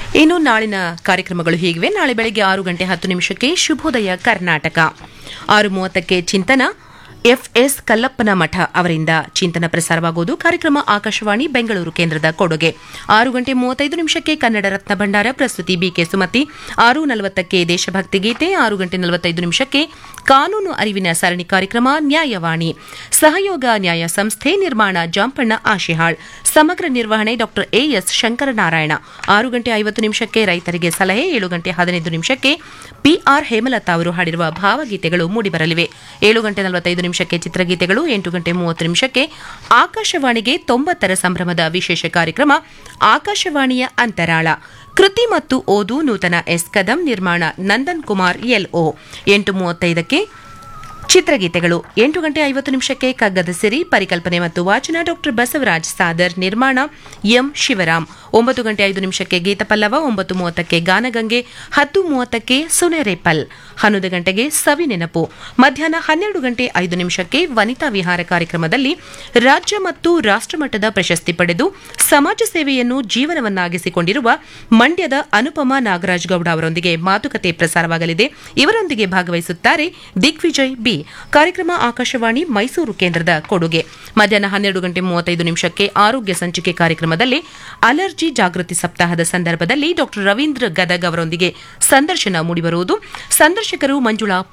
ಇನ್ನು ನಾಳಿನ ಕಾರ್ಯಕ್ರಮಗಳು ಹೀಗಿವೆ ನಾಳೆ ಬೆಳಗ್ಗೆ ಆರು ಗಂಟೆ ಹತ್ತು ನಿಮಿಷಕ್ಕೆ ಶುಭೋದಯ ಕರ್ನಾಟಕ ಆರು ಮೂವತ್ತಕ್ಕೆ ಚಿಂತನ ಎಫ್ಎಸ್ ಕಲ್ಲಪ್ಪನ ಮಠ ಅವರಿಂದ ಚಿಂತನ ಪ್ರಸಾರವಾಗುವುದು ಕಾರ್ಯಕ್ರಮ ಆಕಾಶವಾಣಿ ಬೆಂಗಳೂರು ಕೇಂದ್ರದ ಕೊಡುಗೆ ಆರು ಗಂಟೆ ಮೂವತ್ತೈದು ನಿಮಿಷಕ್ಕೆ ಕನ್ನಡ ರತ್ನ ಭಂಡಾರ ಪ್ರಸ್ತುತಿ ಬಿಕೆ ಸುಮತಿ ಆರು ನಲವತ್ತಕ್ಕೆ ದೇಶಭಕ್ತಿ ಗೀತೆ ಆರು ಗಂಟೆ ನಲವತ್ತೈದು ನಿಮಿಷಕ್ಕೆ ಕಾನೂನು ಅರಿವಿನ ಸರಣಿ ಕಾರ್ಯಕ್ರಮ ನ್ಯಾಯವಾಣಿ ಸಹಯೋಗ ನ್ಯಾಯ ಸಂಸ್ಥೆ ನಿರ್ಮಾಣ ಜಾಂಪಣ್ಣ ಆಶಿಹಾಳ್ ಸಮಗ್ರ ನಿರ್ವಹಣೆ ಡಾಕ್ಟರ್ ಎಎಸ್ ಶಂಕರನಾರಾಯಣ ಆರು ಗಂಟೆ ಐವತ್ತು ನಿಮಿಷಕ್ಕೆ ರೈತರಿಗೆ ಸಲಹೆ ಏಳು ಗಂಟೆ ಹದಿನೈದು ನಿಮಿಷಕ್ಕೆ ಪಿಆರ್ ಹೇಮಲತಾ ಅವರು ಹಾಡಿರುವ ಭಾವಗೀತೆಗಳು ಮೂಡಿಬರಲಿವೆ ಏಳು ಗಂಟೆ ನಲವತ್ತೈದು ನಿಮಿಷಕ್ಕೆ ಚಿತ್ರಗೀತೆಗಳು ಎಂಟು ಗಂಟೆ ಮೂವತ್ತು ನಿಮಿಷಕ್ಕೆ ಆಕಾಶವಾಣಿಗೆ ತೊಂಬತ್ತರ ಸಂಭ್ರಮದ ವಿಶೇಷ ಕಾರ್ಯಕ್ರಮ ಆಕಾಶವಾಣಿಯ ಅಂತರಾಳ ಕೃತಿ ಮತ್ತು ಓದು ನೂತನ ಎಸ್ ಕದಂ ನಿರ್ಮಾಣ ನಂದನ್ ಕುಮಾರ್ ಎಲ್ಒ ಎಂಟು ಮೂವತ್ತೈದಕ್ಕೆ ಚಿತ್ರಗೀತೆಗಳು ಎಂಟು ಗಂಟೆ ಐವತ್ತು ನಿಮಿಷಕ್ಕೆ ಕಗ್ಗದ ಸಿರಿ ಪರಿಕಲ್ಪನೆ ಮತ್ತು ವಾಚನ ಡಾಕ್ಟರ್ ಬಸವರಾಜ್ ಸಾದರ್ ನಿರ್ಮಾಣ ಎಂ ಶಿವರಾಮ್ ಒಂಬತ್ತು ಗಂಟೆ ಐದು ನಿಮಿಷಕ್ಕೆ ಗೀತಪಲ್ಲವ ಒಂಬತ್ತು ಮೂವತ್ತಕ್ಕೆ ಗಾನಗಂಗೆ ಹತ್ತು ಮೂವತ್ತಕ್ಕೆ ಸುನೆರೆಪಲ್ ಹನ್ನೊಂದು ಗಂಟೆಗೆ ಸವಿ ನೆನಪು ಮಧ್ಯಾಹ್ನ ಹನ್ನೆರಡು ಗಂಟೆ ಐದು ನಿಮಿಷಕ್ಕೆ ವನಿತಾ ವಿಹಾರ ಕಾರ್ಯಕ್ರಮದಲ್ಲಿ ರಾಜ್ಯ ಮತ್ತು ರಾಷ್ಟ್ರಮಟ್ಟದ ಪ್ರಶಸ್ತಿ ಪಡೆದು ಸಮಾಜ ಸೇವೆಯನ್ನು ಜೀವನವನ್ನಾಗಿಸಿಕೊಂಡಿರುವ ಮಂಡ್ಯದ ಅನುಪಮಾ ನಾಗರಾಜ್ ಗೌಡ ಅವರೊಂದಿಗೆ ಮಾತುಕತೆ ಪ್ರಸಾರವಾಗಲಿದೆ ಇವರೊಂದಿಗೆ ಭಾಗವಹಿಸುತ್ತಾರೆ ದಿಗ್ವಿಜಯ್ ಬಿ ಕಾರ್ಯಕ್ರಮ ಆಕಾಶವಾಣಿ ಮೈಸೂರು ಕೇಂದ್ರದ ಕೊಡುಗೆ ಮಧ್ಯಾಹ್ನ ಹನ್ನೆರಡು ಗಂಟೆ ಮೂವತ್ತೈದು ನಿಮಿಷಕ್ಕೆ ಆರೋಗ್ಯ ಸಂಚಿಕೆ ಕಾರ್ಯಕ್ರಮದಲ್ಲಿ ಅಲರ್ಜಿ ಜಾಗೃತಿ ಸಪ್ತಾಹದ ಸಂದರ್ಭದಲ್ಲಿ ಡಾಕ್ಟರ್ ರವೀಂದ್ರ ಗದಗ್ ಅವರೊಂದಿಗೆ ಸಂದರ್ಶನ ಮೂಡಿಬರುವುದು ಸಂದರ್ಶಕರು ಮಂಜುಳಾ